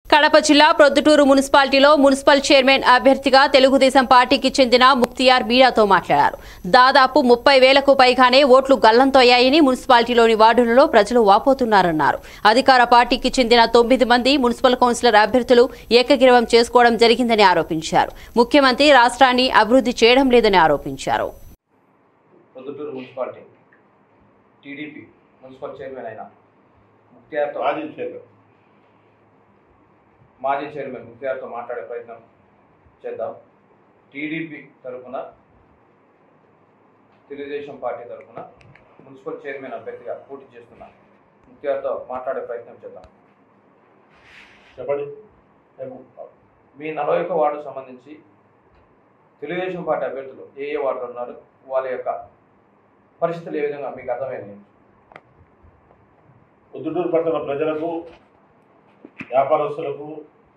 కడప జిల్లా ప్రొద్దుటూరు మున్సిపాలిటీలో municipal chairman అభ్యర్థిగా తెలుగుదేశం పార్టీకి చెందిన ముక్తియార్ మీడియాతో మాట్లాడారు దాదాపు ముప్పై వేలకు పైగానే ఓట్లు గల్లంతయ్యాయని మున్సిపాలిటీలోని వార్డులలో ప్రజలు వాపోతున్నారన్నారు అధికార పార్టీకి చెందిన తొమ్మిది మంది మున్సిపల్ కౌన్సిలర్ అభ్యర్థులు ఏకగ్రీవం చేసుకోవడం జరిగిందని ఆరోపించారు ముఖ్యమంత్రి రాష్ట్రాన్ని అభివృద్ధి చేయడం లేదని ఆరోపించారు Proddatur municipality TDP municipal chairman అయిన ముక్తియార్తో మాజీ చైర్మన్ మాజీ చైర్మన్ ముక్తియార్తో మాట్లాడే ప్రయత్నం చేద్దాం టీడీపీ తరఫున తెలుగుదేశం పార్టీ తరఫున మున్సిపల్ చైర్మన్ అభ్యర్థిగా పోటీ చేస్తున్న ముక్తియార్తో మాట్లాడే ప్రయత్నం చేద్దాం చెప్పండి మేము మీ నలభై ఒక్క వార్డు సంబంధించి తెలుగుదేశం పార్టీ అభ్యర్థులు ఏ ఏ వార్డులు ఉన్నారు వాళ్ళ యొక్క పరిస్థితులు ఏ విధంగా మీకు అర్థమైనవి పొద్దుటూరు పట్టణ ప్రజలకు వ్యాపారస్తులకు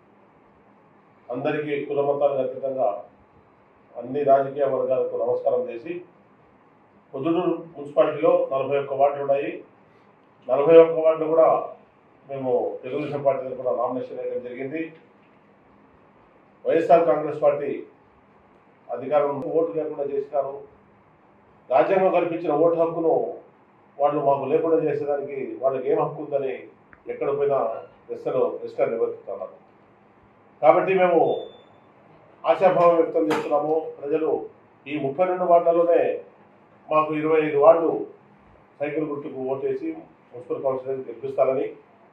అందరికీ కులమతాలకు అతీతంగా అన్ని రాజకీయ వర్గాలకు నమస్కారం చేసి పొద్దుటూరు మున్సిపాలిటీలో నలభై ఒక్క వార్డులు ఉన్నాయి నలభై ఒక్క వార్డులు కూడా మేము తెలుగుదేశం పార్టీ తరఫున నామినేషన్ వేయడం జరిగింది వైఎస్ఆర్ కాంగ్రెస్ పార్టీ అధికారం ఓటు లేకుండా చేసినారు రాజ్యాంగం కల్పించిన ఓటు హక్కును వాళ్ళు మాకు లేకుండా చేసేదానికి వాళ్ళకి ఏం హక్కు ఉందని ఎక్కడ పోయినా ప్రశ్నలు ప్రశ్న నివర్తిస్తున్నారు కాబట్టి మేము ఆశాభావం వ్యక్తం చేస్తున్నాము ప్రజలు ఈ ముప్పై రెండు వార్డులలోనే మాకు ఇరవై ఐదు వార్డు సైకిల్ గుర్తుకు ఓటేసి మున్సిపల్ కౌన్సిలర్ గెలిపిస్తారని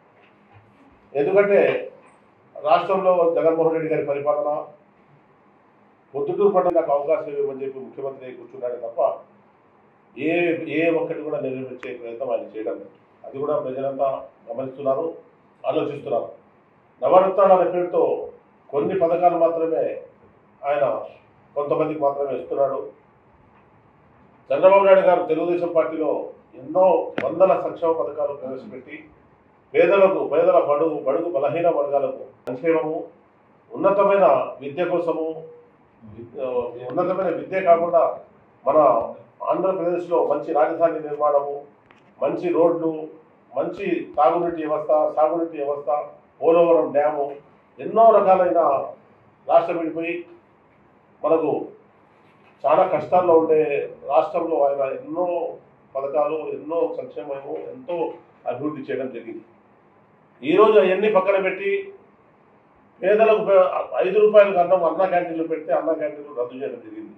ఎందుకంటే రాష్ట్రంలో జగన్మోహన్ రెడ్డి గారి పరిపాలన పొద్దుటూరు పట్ల నాకు అవకాశం ఇవ్వమని చెప్పి ముఖ్యమంత్రి కూర్చున్నాడే తప్ప ఏ ఏ ఒక్కటి కూడా నెరవేర్చే ప్రయత్నం ఆయన చేయడం లేదు అది కూడా ప్రజలంతా గమనిస్తున్నారు ఆలోచిస్తున్నారు నవరత్నాలు అనే పేరుతో కొన్ని పథకాలు మాత్రమే ఆయన కొంతమందికి మాత్రమే ఇస్తున్నాడు చంద్రబాబు నాయుడు గారు తెలుగుదేశం పార్టీలో ఎన్నో వందల సంక్షేమ పథకాలు ప్రవేశపెట్టి పేదలకు పేదల బడుగు బడుగు బలహీన వర్గాలకు సంక్షేమము ఉన్నతమైన విద్య కోసము విద్య- ఉన్నతమైన విద్య కాకుండా మన ఆంధ్రప్రదేశ్లో మంచి రాజధాని నిర్మాణము మంచి రోడ్లు మంచి తాగునీటి వ్యవస్థ సాగునీటి వ్యవస్థ పోలవరం డ్యాము ఎన్నో రకాలైన రాష్ట్రం విడిపోయి మనకు చాలా కష్టాల్లో ఉండే రాష్ట్రంలో ఆయన ఎన్నో పథకాలు ఎన్నో సంక్షేమము ఎంతో అభివృద్ధి చేయడం జరిగింది ఈరోజు అవన్నీ పక్కన పెట్టి పేదలకు పే- ఐదు రూపాయలకు అన్నం అన్న క్యాంటీన్లు పెడితే అన్న క్యాంటీన్లు రద్దు చేయడం జరిగింది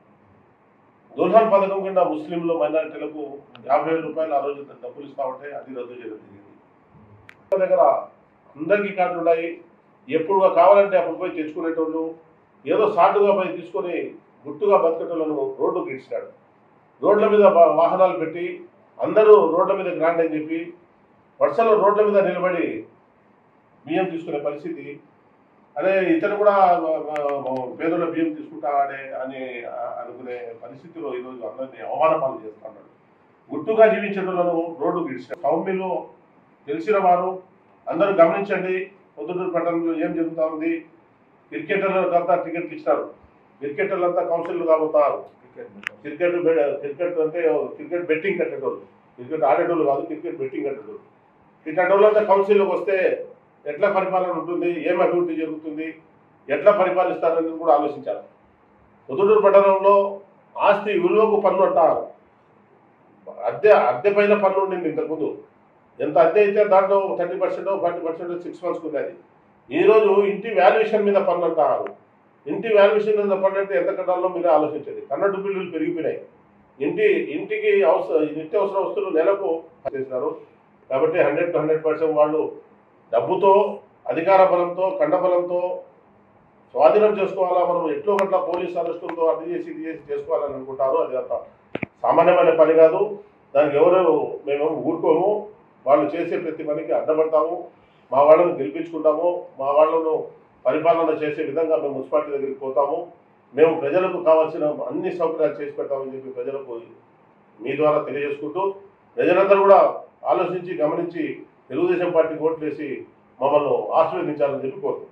దుల్హన్ పథకం కింద ముస్లింలు మైనారిటీలకు యాభై వేల రూపాయలు ఆ రోజు డబ్బులు ఇస్తా ఉంటే అది రద్దు చేయడం జరిగింది మన దగ్గర అందరికీ కార్డులు ఉన్నాయి ఎప్పుడు కావాలంటే అప్పుడు పోయి తెచ్చుకునేటోళ్ళు ఏదో సాటుగా పోయి తీసుకొని గుట్టుగా బతికేటోళ్ళను రోడ్డుకి ఇచ్చినాడు రోడ్ల మీద వా- వాహనాలు పెట్టి అందరూ రోడ్ల మీద గ్రాండ్ అని చెప్పి వర్షంలో రోడ్ల మీద నిలబడి బియ్యం తీసుకునే పరిస్థితి అదే ఇతను కూడా ఆ, ఆ, పేదల బియ్యం తీసుకుంటాడే అని ఆ, అనుకునే పరిస్థితిలో ఈరోజు అందరినీ అవమాన పాలు చేస్తున్నాడు గుట్టుగా జీవించేటోళ్ళను రోడ్డు గిడిచారు సౌమ్యులు తెలిసిన వారు అందరూ గమనించండి పొద్దుటూరు పట్టణంలో ఏం జరుగుతా ఉంది క్రికెటర్లకు అంతా టికెట్లు ఇచ్చినారు క్రికెటర్లంతా కౌన్సిల్ కాబోతారు క్రికెట్ బె- క్రికెట్ అంటే క్రికెట్ బెట్టింగ్ కట్టేటోళ్ళు క్రికెట్ ఆడేటోళ్ళు కాదు క్రికెట్ బెట్టింగ్ కట్టేటోళ్ళు ఇట్లాంటి వాళ్ళంతా కౌన్సిల్లోకి వస్తే ఎట్లా పరిపాలన ఉంటుంది ఏం అభివృద్ధి జరుగుతుంది ఎట్లా పరిపాలిస్తారని కూడా ఆలోచించాలి పొద్దుటూరు పట్టణంలో ఆస్తి విలువకు పన్ను అంటారు అద్దె అద్దె పైన పన్ను ఉండింది ఇంతకుముందు ఎంత అద్దె అయితే దాంట్లో thirty percent forty percent six మంత్స్కి ఉన్నది ఈరోజు ఇంటి వాల్యుయేషన్ మీద పన్ను అంటారు ఇంటి వాల్యుయేషన్ మీద పన్ను అంటే ఎంత కట్టాలో మీరే ఆలోచించండి కన్నడ్డు బిల్లులు పెరిగిపోయినాయి ఇంటి ఇంటికి అవసరం నిత్యావసర వస్తువులు నెలకు చేసినారు కాబట్టి హండ్రెడ్ టు హండ్రెడ్ పర్సెంట్ వాళ్ళు డబ్బుతో అధికార బలంతో కండ బలంతో స్వాధీనం చేసుకోవాలా మనం ఎట్లో గట్ల పోలీస్ అరెస్టులతో అది చేసి ఇది చేసి చేసుకోవాలని అనుకుంటారు అది అంత సామాన్యమైన పని కాదు దానికి ఎవరు మేము ఊరుకోము వాళ్ళు చేసే ప్రతి పనికి అడ్డపడతాము మా వాళ్ళను గెలిపించుకుంటాము మా వాళ్ళను పరిపాలన చేసే విధంగా మేము మున్సిపాలిటీ దగ్గరికి పోతాము మేము ప్రజలకు కావాల్సిన అన్ని సౌకర్యాలు చేసి పెడతామని చెప్పి ప్రజలకు మీ ద్వారా తెలియజేసుకుంటూ ప్రజలందరూ కూడా ఆలోచించి గమనించి తెలుగుదేశం పార్టీకి ఓట్లు వేసి మమ్మల్ని ఆశీర్వదించాలని చెప్పి కోరుతున్నాం